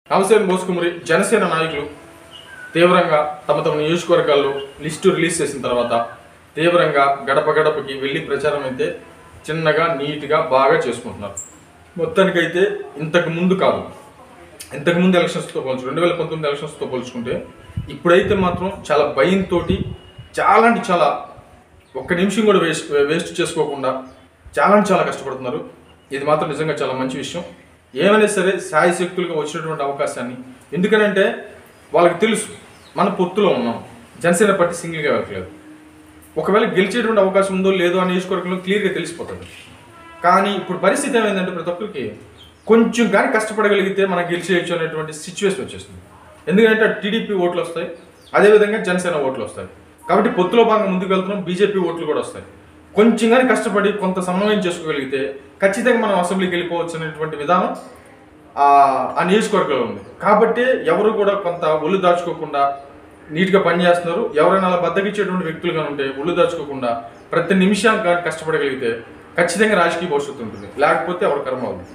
నమస్తే మోసుకుమరి జనసేన నాయకులు తీవ్రంగా తమ తమ నియోజకవర్గాల్లో లిస్టు రిలీజ్ చేసిన తర్వాత తీవ్రంగా గడప గడపకి వెళ్ళి ప్రచారం అయితే చిన్నగా నీట్గా బాగా చేసుకుంటున్నారు మొత్తానికైతే ఇంతకు ముందు కాదు ఇంతకు ముందు ఎలక్షన్స్తో పోల్చు రెండు వేల పంతొమ్మిది ఎలక్షన్స్తో పోల్చుకుంటే ఇప్పుడైతే మాత్రం చాలా భయంతో చాలా అంటే చాలా ఒక్క నిమిషం కూడా వేస్ట్ వేస్ట్ చేసుకోకుండా చాలా అంటే చాలా కష్టపడుతున్నారు ఇది మాత్రం నిజంగా చాలా మంచి విషయం ఏమైనా సరే సాయి శక్తులుగా వచ్చినటువంటి అవకాశాన్ని ఎందుకనంటే వాళ్ళకి తెలుసు మన పొత్తులో ఉన్నాం జనసేన పార్టీ సింగిల్గా వెళ్ళట్లేదు ఒకవేళ గెలిచేటువంటి అవకాశం ఉందో లేదో అనే నియోజకవర్గంలో క్లియర్గా తెలిసిపోతుంది కానీ ఇప్పుడు పరిస్థితి ఏమైందంటే ప్రతి ఒక్కరికి కొంచెం కానీ కష్టపడగలిగితే మనం గెలిచేయచ్చు అనేటువంటి సిచ్యువేషన్ వచ్చేస్తుంది ఎందుకంటే అటు టీడీపీ ఓట్లు వస్తాయి అదేవిధంగా జనసేన ఓట్లు వస్తాయి కాబట్టి పొత్తులో భాగంగా ముందుకు వెళ్తున్నాం బీజేపీ ఓట్లు కూడా వస్తాయి కొంచెం కానీ కష్టపడి కొంత సమన్వయం చేసుకోగలిగితే ఖచ్చితంగా మనం అసెంబ్లీకి వెళ్ళిపోవచ్చు అనేటువంటి విధానం ఆ ఆ నియోజకవర్గంలో ఉంది కాబట్టి ఎవరు కూడా కొంత ఒళ్ళు దాచుకోకుండా నీట్గా పనిచేస్తున్నారు ఎవరైనా అలా బద్దకిచ్చేటువంటి వ్యక్తులుగా ఉంటే ఒళ్ళు దాచుకోకుండా ప్రతి నిమిషం కానీ కష్టపడగలిగితే ఖచ్చితంగా రాజకీయ భవిష్యత్తు ఉంటుంది లేకపోతే ఎవరి కర్మ అవుతుంది